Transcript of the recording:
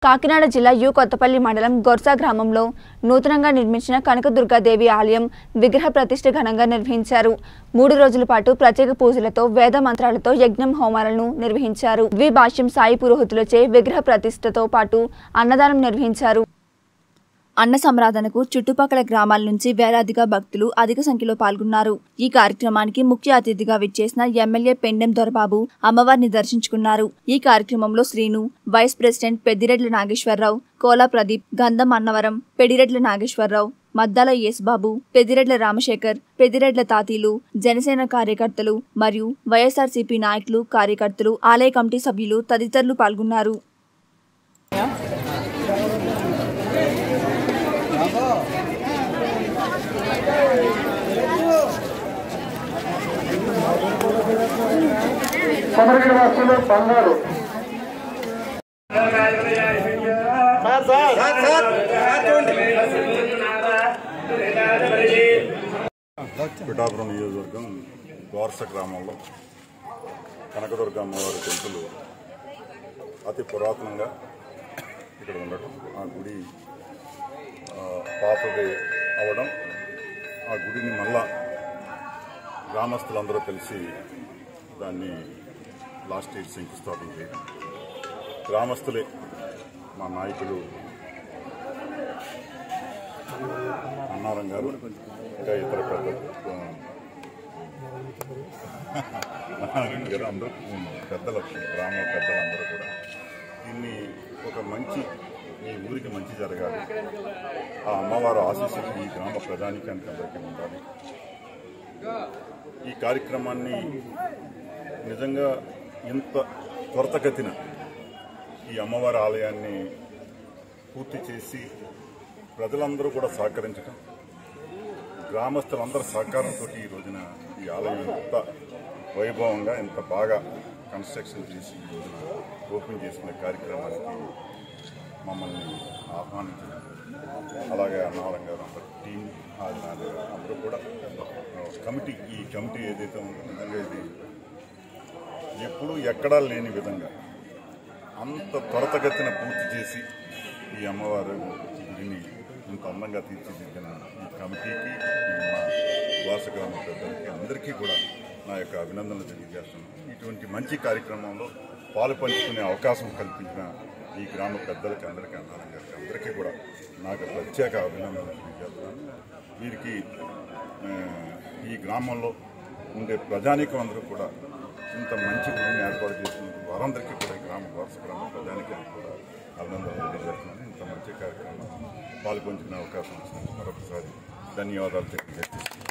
కాకినాడ జిల్లా యు కొత్తపల్లి మండలం గొర్సా గ్రామంలో నూతనంగా నిర్మించిన కనకదుర్గాదేవి ఆలయం విగ్రహ ప్రతిష్ఠ ఘనంగా నిర్వహించారు మూడు రోజుల పాటు ప్రత్యేక పూజలతో వేద మంత్రాలతో యజ్ఞం హోమాలను నిర్వహించారు ద్విభాష్యం సాయి పురోహితులచే విగ్రహ ప్రతిష్ఠతో పాటు అన్నదానం నిర్వహించారు అన్న సంరాధనకు చుట్టుపక్కల గ్రామాల నుంచి వేలాదిగా భక్తులు అధిక సంఖ్యలో పాల్గొన్నారు ఈ కార్యక్రమానికి ముఖ్య అతిథిగా విచ్చేసిన ఎమ్మెల్యే పెండెం దొరబాబు అమ్మవారిని దర్శించుకున్నారు ఈ కార్యక్రమంలో శ్రీను వైస్ ప్రెసిడెంట్ పెద్దిరెడ్ల నాగేశ్వరరావు కోలా ప్రదీప్ గంధం అన్నవరం పెడిరెడ్ల నాగేశ్వరరావు మద్దాల యేసుబాబు పెద్దిరెడ్ల రామశేఖర్ పెద్దిరెడ్ల తాతీలు జనసేన కార్యకర్తలు మరియు వైఎస్ఆర్సీపీ నాయకులు కార్యకర్తలు ఆలయ కమిటీ సభ్యులు తదితరులు పాల్గొన్నారు కొమరగిరి వాసులు బంగారు పిఠాపురం నియోజకవర్గం గోర్స గ్రామంలో కనకదుర్గ అమ్మవారి టెంపుల్ అతి పురాతనంగా ఇక్కడ ఉండటం ఆ గుడి ఆ, పాతది అవడం ఆ గుడిని మళ్ళా గ్రామస్తులందరూ కలిసి దాన్ని లాస్ట్ ఇయర్ శంకుస్థాపన చేయడం గ్రామస్తులే మా నాయకులు అన్నారం గారు ఇంకా ఇతర పెద్దలు అన్నారం గారు అందరూ పెద్దలు గ్రామ పెద్దలందరూ కూడా దీన్ని ఒక మంచి ఈ ఊరికి మంచి జరగాలి ఆ అమ్మవారు ఆశీస్సులు ఈ గ్రామ ప్రజానికానికి అందరికీ ఉండాలి ఈ కార్యక్రమాన్ని నిజంగా ఇంత త్వరతగతిన ఈ అమ్మవారి ఆలయాన్ని పూర్తి చేసి ప్రజలందరూ కూడా సహకరించడం గ్రామస్తులందరి సహకారంతో ఈ రోజున ఈ ఆలయం ఎంత వైభవంగా ఎంత బాగా కన్స్ట్రక్షన్ చేసి ఈ రోజున ఓపెన్ చేసిన కార్యక్రమానికి మమ్మల్ని ఆహ్వానించడం అలాగే అన్నవరం గారు అందరు టీం ఆదినాథ్ గారు అందరూ కూడా కమిటీ ఈ కమిటీ ఏదైతే ఉందో నిజంగా ఇది ఎప్పుడూ ఎక్కడా లేని విధంగా అంత త్వరతగతిన పూర్తి చేసి ఈ అమ్మవారు గుడిని ఇంత అందంగా తీర్చిదిద్దిన ఈ కమిటీకి ఈ మా వాస గ్రామ పెద్దలకి అందరికీ కూడా నా యొక్క అభినందనలు తెలియజేస్తున్నాను ఇటువంటి మంచి కార్యక్రమంలో పాలు పంచుకునే అవకాశం కల్పించిన ఈ గ్రామ పెద్దలకి అందరికీ అన్నారం గారికి అందరికీ కూడా నాకు ప్రత్యేక అభినందనలు తెలియజేస్తున్నాను వీరికి ఆ, ఈ గ్రామంలో ఉండే ప్రజానీకం అందరూ కూడా ఇంత మంచి గుడిని ఏర్పాటు చేసినందుకు వారందరికీ కూడా ఈ గ్రామ వారసు గ్రామ ప్రజానికి కూడా అభినందనలు తెలియజేస్తున్నాను ఇంత మంచి కార్యక్రమం పాల్గొంచుకునే అవకాశం ఇచ్చినందుకు మరొకసారి ధన్యవాదాలు తెలియజేస్తున్నాను